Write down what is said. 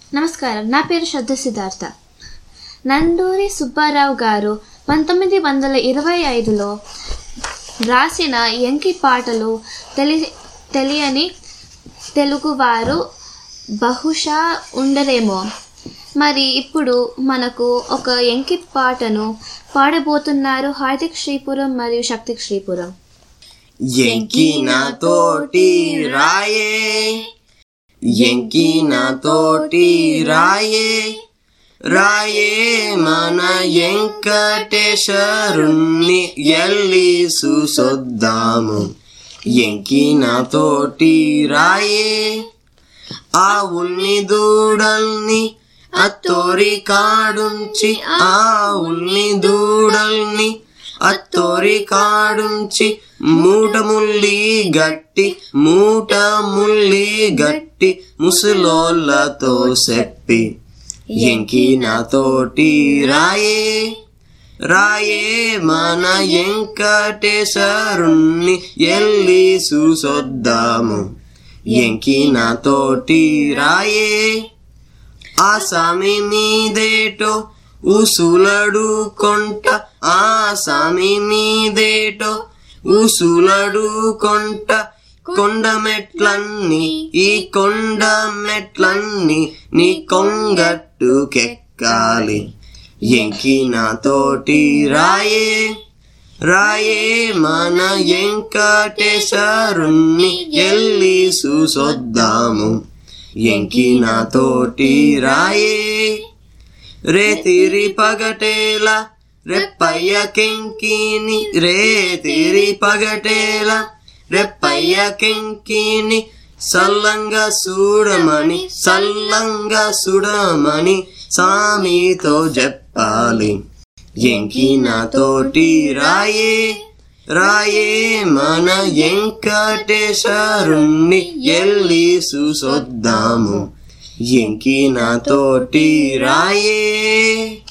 నమస్కారం నా పేరు శ్రద్ధ సిద్ధార్థ నండూరి సుబ్బారావు గారు పంతొమ్మిది వందల ఇరవై ఐదులో రాసిన ఎంకి పాటలు తెలి తెలియని తెలుగువారు బహుశా ఉండరేమో మరి ఇప్పుడు మనకు ఒక ఎంకి పాటను పాడబోతున్నారు హార్దిక్ శ్రీపురం మరియు శక్తి శ్రీపురం ఎంకి నాతోటి రాయే ఎంకి నాతోటి రాయే రాయే మన వెంకటేశ్వరుణ్ణి ఎల్లి చూసొద్దాము ఎంకి నాతోటి రాయే ఆవుల్ని దూడల్ని అత్తోరి కాడుంచి ఆవుల్ని దూడల్ని అత్తోరి కాడుంచి మూట ముల్లి గట్టి మూట ముల్లి గట్టి ముసలోళ్ళతో చెప్పి ఎంకి నాతోటి రాయే రాయే మన వెంకటేశ్వరుణ్ణి ఎల్లి చూసొద్దాము ఎంకి నాతోటి రాయే ఆ సామి మీదేటో ఉసులడు కొంట ఆ సామి మీదేటో ఉసులడు కొంట కొండ మెట్లన్నీ ఈ కొండ మెట్లన్నీ నీ కొంగట్టుకెక్కాలి ఎంకి నాతోటి రాయే రాయే మన వెంకటేశ్వరుణ్ణి ఎల్లి చూసొద్దాము ఎంకి నాతోటి రాయే రేతిరి పగటేల రెప్పయ్య కెంకిని రేతిరి పగటేల రెప్పయ్య కెంకిని సల్లంగా చూడమని సల్లంగా చూడమని సామితో చెప్పాలి ఎంకి నాతోటి రాయే రాయే మన వెంకటేశ్వరుణ్ణి ఎల్లి చూసొద్దాము ఎంకి నాతోటి రాయే